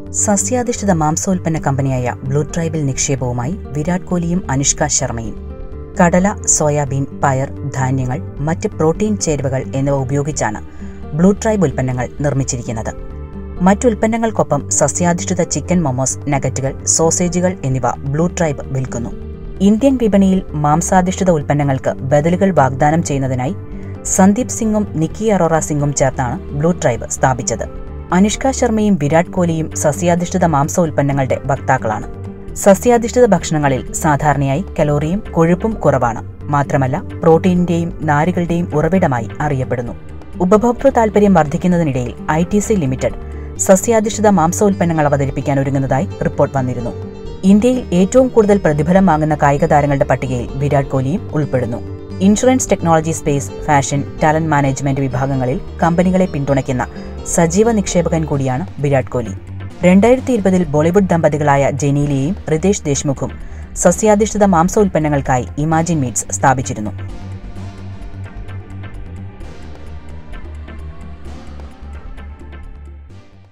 സസ്യാധിഷ്ഠിത മാംസോൽപ്പന്ന കമ്പനിയായ blue tribal നിക്ഷേപവുമായി Virat കോഹ്ലിയും അനുഷ്ക ശർമ്മയും കടല സോയാബീൻ പയർ ധാന്യങ്ങൾ മറ്റ് പ്രോട്ടീൻ ചേരുവകൾ എന്നിവ ഉപയോഗിച്ചാണ് ബ്ലൂ ട്രൈബ് ഉൽപ്പന്നങ്ങൾ നിർമ്മിച്ചിരിക്കുന്നത് മറ്റുൽപ്പന്നങ്ങൾക്കൊപ്പം സസ്യാധിഷ്ഠിത ചിക്കൻ മൊമോസ് നഗറ്റുകൾ സോസേജുകൾ എന്നിവ ബ്ലൂ ട്രൈബ് വിൽക്കുന്നു ഇന്ത്യൻ വിപണിയിൽ മാംസാധിഷ്ഠിത ഉൽപ്പന്നങ്ങൾക്ക് ബദലുകൾ വാഗ്ദാനം ചെയ്യുന്നതിനായി സന്ദീപ് സിംഗും നിക്കി അറോറ സിംഗും ചേർത്താണ് ബ്ലൂ ട്രൈബ് സ്ഥാപിച്ചത് അനുഷ്ക ശർമ്മയും വിരാട് കോഹ്ലിയും സസ്യാധിഷ്ഠിത മാംസ ഉൽപ്പന്നങ്ങളുടെ വക്താക്കളാണ് സസ്യാധിഷ്ഠിത ഭക്ഷണങ്ങളിൽ സാധാരണയായി കലോറിയും കൊഴുപ്പും കുറവാണ് മാത്രമല്ല പ്രോട്ടീനിന്റെയും നാരുകളുടെയും ഉറവിടമായി അറിയപ്പെടുന്നു ഉപഭോക്തൃ താൽപര്യം വർദ്ധിക്കുന്നതിനിടയിൽ ഐ ടി സി ലിമിറ്റഡ് സസ്യാധിഷ്ഠിത മാംസ ഉൽപ്പന്നങ്ങൾ അവതരിപ്പിക്കാൻ ഒരുങ്ങുന്നതായി റിപ്പോർട്ട് വന്നിരുന്നു ഇന്ത്യയിൽ ഏറ്റവും കൂടുതൽ പ്രതിഫലം വാങ്ങുന്ന കായിക താരങ്ങളുടെ പട്ടികയിൽ വിരാട് കോഹ്ലിയും ഉൾപ്പെടുന്നു insurance technology space fashion talent management വിഭാഗങ്ങളിൽ കമ്പനികളെ പിന്തുണയ്ക്കുന്ന സജീവ നിക്ഷേപകൻ കൂടിയാണ് വിരാട് കോഹ്ലി രണ്ടായിരത്തി ഇരുപതിൽ ബോളിവുഡ് ദമ്പതികളായ ജെനീലിയയും റിതേഷ് ദേശ്മുഖും സസ്യാധിഷ്ഠിത മാംസ ഉൽപ്പന്നങ്ങൾക്കായി ഇമാജിൻ മീറ്റ്സ് സ്ഥാപിച്ചിരുന്നു